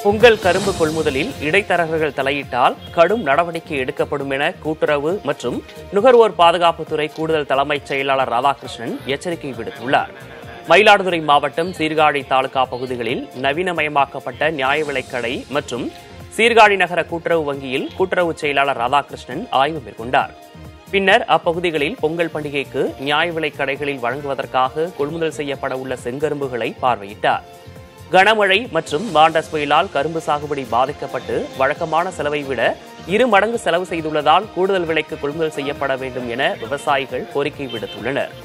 பொங்கல் கரும்பு கொள்முதலில் இடைத்தரகர்கள் தலையிட்டால் கடும் நடவடிக்கை எடுக்கப்படும் என கூட்டுறவு மற்றும் நுகர்வோர் பாதுகாப்புத்துறை கூடுதல் தலைமைச் செயலாளர் ராதாகிருஷ்ணன் எச்சரிக்கை விடுத்துள்ளார் மயிலாடுதுறை மாவட்டம் சீர்காழி தாலுகா பகுதிகளில் நவீனமயமாக்கப்பட்ட நியாய விலைக்கடை மற்றும் சீர்காழி நகர கூட்டுறவு வங்கியில் கூட்டுறவு செயலாளர் ராதாகிருஷ்ணன் ஆய்வு மேற்கொண்டார் பின்னர் அப்பகுதிகளில் பொங்கல் பண்டிகைக்கு நியாய விலைக் கடைகளில் வழங்குவதற்காக கொள்முதல் செய்யப்பட உள்ள செங்கரும்புகளை பார்வையிட்டார் கனமழை மற்றும் மாண்டஸ் புயலால் கரும்பு சாகுபடி பாதிக்கப்பட்டு வழக்கமான செலவை விட இரு மடங்கு செலவு செய்துள்ளதால் கூடுதல் விலைக்கு கொள்முதல் செய்யப்பட வேண்டும் என விவசாயிகள் கோரிக்கை விடுத்துள்ளனர்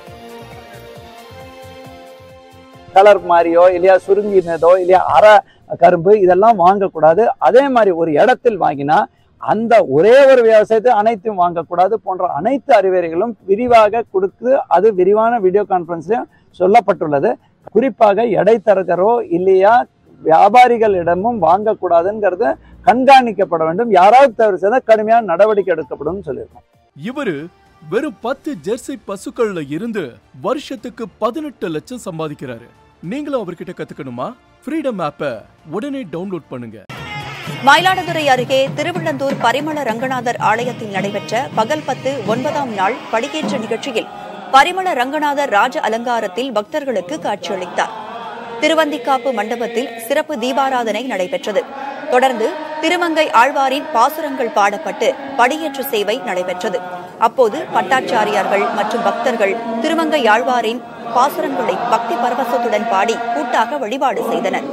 கலர் மாதிரியோ இல்லையா சுருங்கினதோ இல்லையா அரை கரும்பு இதெல்லாம் வாங்கக்கூடாது அதே மாதிரி ஒரு இடத்தில் வாங்கினா அந்த ஒரே ஒரு விவசாயத்தை அனைத்தும் வாங்கக்கூடாது போன்ற அனைத்து அறிவுரைகளும் விரிவாக கொடுத்து அது விரிவான வீடியோ கான்பரன்ஸ்லயும் சொல்லப்பட்டுள்ளது குறிப்பாக இடைத்தரகரோ இல்லையா வியாபாரிகளிடமும் வாங்கக்கூடாதுங்கிறது கண்காணிக்கப்பட வேண்டும் யாராவது தவறு செய்தால் கடுமையான நடவடிக்கை எடுக்கப்படும் சொல்லியிருக்கோம் இவரு வெறும் பத்து ஜெர்சி பசுக்கள்ல இருந்து வருஷத்துக்கு பதினெட்டு லட்சம் சம்பாதிக்கிறாரு நீங்களும் அவர்கிட்ட கத்துக்கணுமா ஃப்ரீடம் ஆப்பை உடனே டவுன்லோட் பண்ணுங்க மயிலாடுதுறை அருகே திருவிழந்தூர் பரிமள ரங்கநாதர் ஆலயத்தில் நடைபெற்ற பகல் பத்து ஒன்பதாம் நாள் படிக்கேற்ற நிகழ்ச்சியில் பரிமள ரங்கநாதர் ராஜ அலங்காரத்தில் பக்தர்களுக்கு காட்சியளித்தார் திருவந்திக்காப்பு மண்டபத்தில் சிறப்பு தீபாராதனை நடைபெற்றது தொடர்ந்து திருமங்கை ஆழ்வாரின் பாசுரங்கள் பாடப்பட்டு படியேற்று சேவை நடைபெற்றது அப்போது பட்டாச்சாரியார்கள் மற்றும் பக்தர்கள் திருமங்கை ஆழ்வாரின் பாசுரங்களை பக்தி பரவசத்துடன் பாடி கூட்டாக வழிபாடு செய்தனர்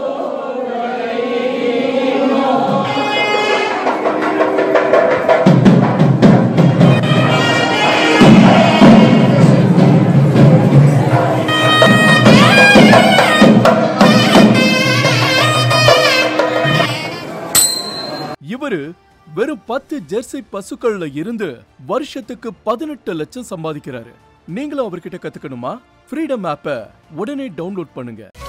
இவரு வெறும் பத்து ஜெர்சி பசுக்கள்ல இருந்து வருஷத்துக்கு பதினெட்டு லட்சம் சம்பாதிக்கிறாரு நீங்களும் அவர்கிட்ட கத்துக்கணுமா ஃப்ரீடம் ஆப்பை உடனே டவுன்லோட் பண்ணுங்க